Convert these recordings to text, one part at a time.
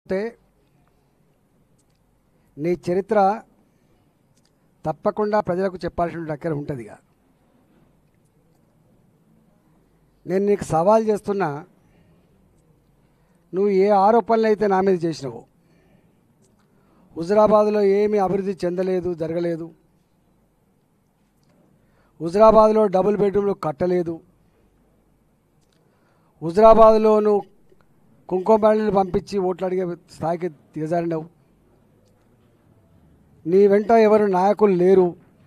చెప్తే నీ చరిత్ర తప్పకుండా ప్రజలకు చెప్పాల్సిన అక్కర ఉంటుంది ఇక నేను నీకు సవాల్ చేస్తున్నా నువ్వు ఏ ఆరోపణలు అయితే నా మీద చేసినావో హుజరాబాద్లో ఏమీ అభివృద్ధి చెందలేదు జరగలేదు హుజరాబాద్లో డబుల్ బెడ్రూమ్లు కట్టలేదు హుజరాబాద్లో నువ్వు కుంకుమ బ్యాండ్లు పంపించి ఓట్లు అడిగే స్థాయికి దిగజారినావు నీ వెంట ఎవరు నాయకులు లేరు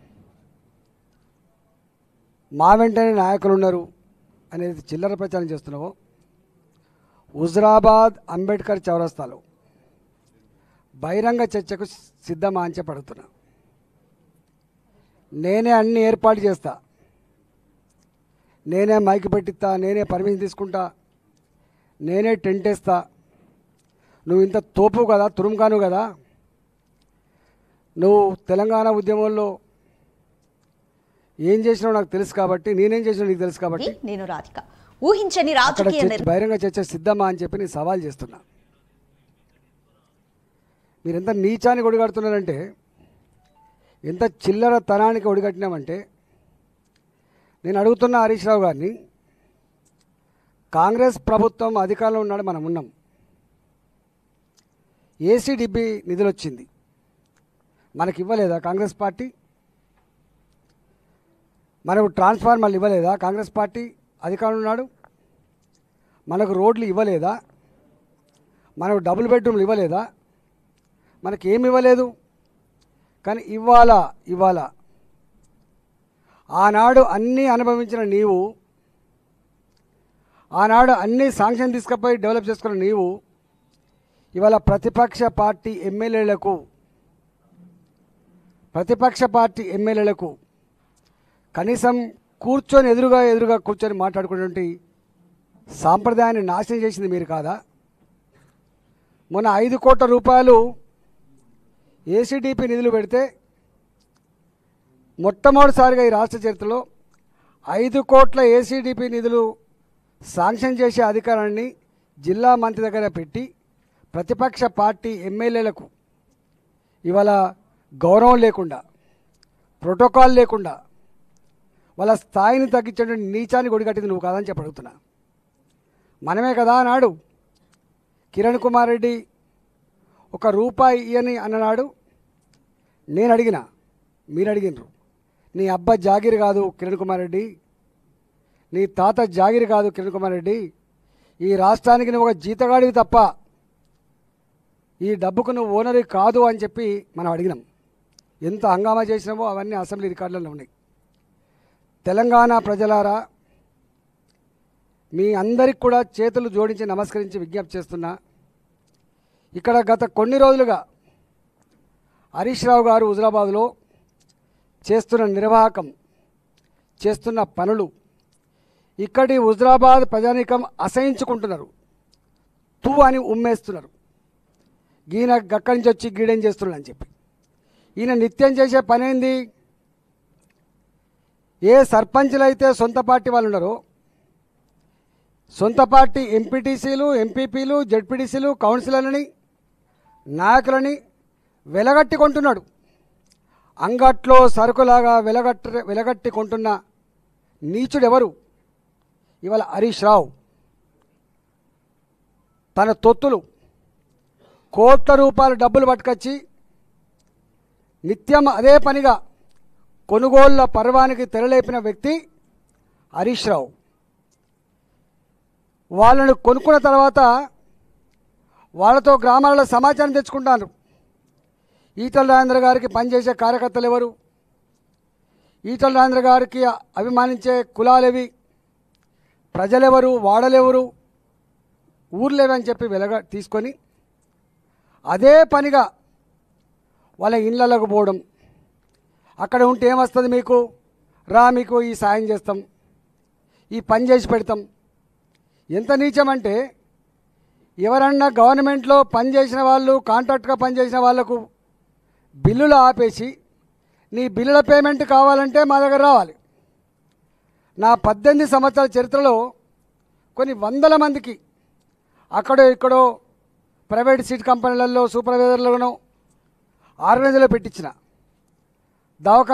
మా వెంటనే నాయకులు ఉన్నారు అనేది చిల్లర ప్రచారం చేస్తున్నావు హుజరాబాద్ అంబేద్కర్ చౌరస్తాలో బహిరంగ చర్చకు సిద్ధమా అని చెప్పి అడుగుతున్నా నేనే అన్ని ఏర్పాటు చేస్తా నేనే మైక్ పెట్టిస్తా నేనే పర్మిషన్ తీసుకుంటా నేనే టెంట్ వేస్తా నువ్వు ఇంత తోపు కదా తురుముగాను కదా నువ్వు తెలంగాణ ఉద్యమంలో ఏం చేసినావు నాకు తెలుసు కాబట్టి నేనేం చేసినా నీకు తెలుసు కాబట్టి నేను రాధిక ఊహించని అక్కడ రాజకీయ చర్చ నిర్- బహిరంగ చర్చ సిద్ధమా అని చెప్పి నేను సవాల్ చేస్తున్నా మీరు ఎంత నీచానికి ఒడిగడుతున్నారంటే ఎంత చిల్లర తనానికి ఒడిగట్టినామంటే నేను అడుగుతున్న హరీష్ రావు గారిని కాంగ్రెస్ ప్రభుత్వం అధికారంలో ఉన్నాడు మనం ఉన్నాం ఏసీడీబీ నిధులు వచ్చింది మనకి ఇవ్వలేదా కాంగ్రెస్ పార్టీ మనకు ట్రాన్స్ఫార్మర్లు ఇవ్వలేదా కాంగ్రెస్ పార్టీ అధికారంలో ఉన్నాడు మనకు రోడ్లు ఇవ్వలేదా మనకు డబుల్ బెడ్రూమ్లు ఇవ్వలేదా మనకి ఏమి ఇవ్వలేదు కానీ ఇవాళ ఇవాళ ఆనాడు అన్నీ అనుభవించిన నీవు ఆనాడు అన్ని శాంక్షన్ తీసుకుపోయి డెవలప్ చేసుకున్న నీవు ఇవాళ ప్రతిపక్ష పార్టీ ఎమ్మెల్యేలకు ప్రతిపక్ష పార్టీ ఎమ్మెల్యేలకు కనీసం కూర్చొని ఎదురుగా ఎదురుగా కూర్చొని మాట్లాడుకునేటువంటి సాంప్రదాయాన్ని నాశనం చేసింది మీరు కాదా మొన్న ఐదు కోట్ల రూపాయలు ఏసీడీపీ నిధులు పెడితే మొట్టమొదటిసారిగా ఈ రాష్ట్ర చరిత్రలో ఐదు కోట్ల ఏసీడీపీ నిధులు శాంక్షన్ చేసే అధికారాన్ని జిల్లా మంత్రి దగ్గర పెట్టి ప్రతిపక్ష పార్టీ ఎమ్మెల్యేలకు ఇవాళ గౌరవం లేకుండా ప్రోటోకాల్ లేకుండా వాళ్ళ స్థాయిని తగ్గించేటువంటి నీచాన్ని గొడిగట్టింది నువ్వు కాదని చెప్పి అడుగుతున్నా మనమే కదా నాడు కిరణ్ కుమార్ రెడ్డి ఒక రూపాయి ఇయని అన్ననాడు నేను అడిగిన మీరు అడిగినరు నీ అబ్బ జాగిరి కాదు కిరణ్ కుమార్ రెడ్డి నీ తాత జాగిరి కాదు కిరణ్ కుమార్ రెడ్డి ఈ రాష్ట్రానికి నువ్వు ఒక జీతగాడివి తప్ప ఈ డబ్బుకు నువ్వు ఓనరి కాదు అని చెప్పి మనం అడిగినాం ఎంత హంగామా చేసినామో అవన్నీ అసెంబ్లీ రికార్డులలో ఉన్నాయి తెలంగాణ ప్రజలారా మీ అందరికి కూడా చేతులు జోడించి నమస్కరించి విజ్ఞప్తి చేస్తున్నా ఇక్కడ గత కొన్ని రోజులుగా హరీష్ రావు గారు హుజరాబాద్లో చేస్తున్న నిర్వాహకం చేస్తున్న పనులు ఇక్కడి హుజరాబాద్ ప్రజానీకం అసహించుకుంటున్నారు తూ అని ఉమ్మేస్తున్నారు ఈయన గక్కడి నుంచి వచ్చి గీడేం చేస్తున్నాడు అని చెప్పి ఈయన నిత్యం చేసే పని ఏంది ఏ సర్పంచ్లు అయితే సొంత పార్టీ వాళ్ళు ఉన్నారో సొంత పార్టీ ఎంపీటీసీలు ఎంపీపీలు జడ్పీటీసీలు కౌన్సిలర్లని నాయకులని వెలగట్టి కొంటున్నాడు అంగట్లో సరుకులాగా వెలగట్టి వెలగట్టి కొంటున్న నీచుడు ఎవరు ఇవాళ హరీష్ రావు తన తొత్తులు కోట్ల రూపాయల డబ్బులు పట్టుకొచ్చి నిత్యం అదే పనిగా కొనుగోళ్ల పర్వానికి తెరలేపిన వ్యక్తి హరీష్ రావు వాళ్ళను కొనుక్కున్న తర్వాత వాళ్ళతో గ్రామాలలో సమాచారం తెచ్చుకుంటారు ఈటల రాజేంద్ర గారికి పనిచేసే కార్యకర్తలు ఎవరు ఈటల రాజేంద్ర గారికి అభిమానించే కులాలేవి ప్రజలెవరు వాడలెవరు ఊర్లేవి అని చెప్పి వెలగ తీసుకొని అదే పనిగా వాళ్ళ ఇళ్ళకు పోవడం అక్కడ ఉంటే ఏమొస్తుంది మీకు రా మీకు ఈ సాయం చేస్తాం ఈ పని చేసి పెడతాం ఎంత నీచమంటే ఎవరన్నా గవర్నమెంట్లో పనిచేసిన వాళ్ళు కాంట్రాక్ట్గా పనిచేసిన వాళ్ళకు బిల్లులు ఆపేసి నీ బిల్లుల పేమెంట్ కావాలంటే మా దగ్గర రావాలి నా పద్దెనిమిది సంవత్సరాల చరిత్రలో కొన్ని వందల మందికి అక్కడో ఇక్కడో ప్రైవేట్ సీట్ కంపెనీలలో సూపర్వైజర్లను ఆర్గనైజర్లో పెట్టించిన దవాఖాన